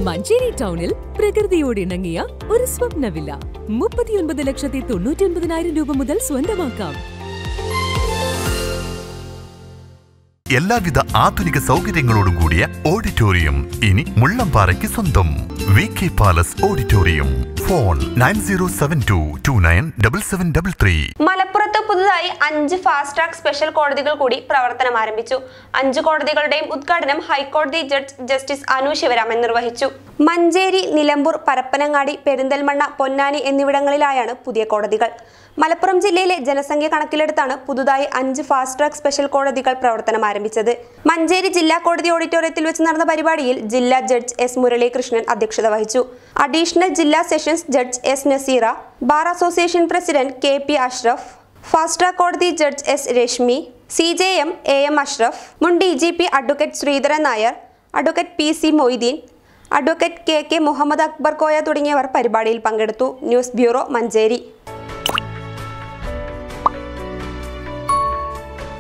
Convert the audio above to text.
മഞ്ചേരി ടൗണിൽ പ്രകൃതിയോട് ഇണങ്ങിയ ഒരു സ്വപ്ന വില്ല മുപ്പത്തിയൊൻപത് ലക്ഷത്തി തൊണ്ണൂറ്റി ഒൻപതിനായിരം രൂപ മുതൽ സ്വന്തമാക്കാം എല്ലാവിധ ആധുനിക സൗകര്യങ്ങളോടും കൂടിയ ഓഡിറ്റോറിയം ഇനി മുള്ളംപാറയ്ക്ക് സ്വന്തം V K palace auditorium phone nine zero seven two two nine double seven double three മലപ്പുറത്ത് പുതുതായി അഞ്ച് ഫാസ്റ്റ് ട്രാക്ക് സ്പെഷ്യൽ കോടതികൾ കൂടി പ്രവർത്തനം ആരംഭിച്ചു അഞ്ച് കോടതികളുടെയും ഉദ്ഘാടനം ഹൈക്കോടതി ജഡ്ജ് ജസ്റ്റിസ് അനു ശിവരാമൻ നിർവഹിച്ചു മഞ്ചേരി നിലമ്പൂർ പരപ്പനങ്ങാടി പെരിന്തൽമണ്ണ പൊന്നാനി എന്നിവിടങ്ങളിലായാണ് പുതിയ കോടതികൾ മലപ്പുറം ജില്ലയിലെ ജനസംഖ്യ കണക്കിലെടുത്താണ് പുതുതായി അഞ്ച് ഫാസ്റ്റ് ട്രാക്ക് സ്പെഷ്യൽ കോടതികൾ പ്രവർത്തനം ആരംഭിച്ചത് മഞ്ചേരി ജില്ലാ കോടതി ഓഡിറ്റോറിയത്തിൽ വെച്ച് നടന്ന പരിപാടിയിൽ ജില്ലാ ജഡ്ജ് എസ് മുരളീകൃഷ്ണൻ അധ്യക്ഷത വഹിച്ചു അഡീഷണൽ ജില്ലാ sessions judge S Naseera bar association president K P Ashraf fast track കോടതി judge S Rashmi C J M A M Ashraf മുൻ D G P advocate Sreedharan Nair advocate P C Moideen advocate K K Muhammad Akbar Koya തുടങ്ങിയവർ പരിപാടിയിൽ പങ്കെടുത്തു ന്യൂസ് ബ്യൂറോ മഞ്ചേരി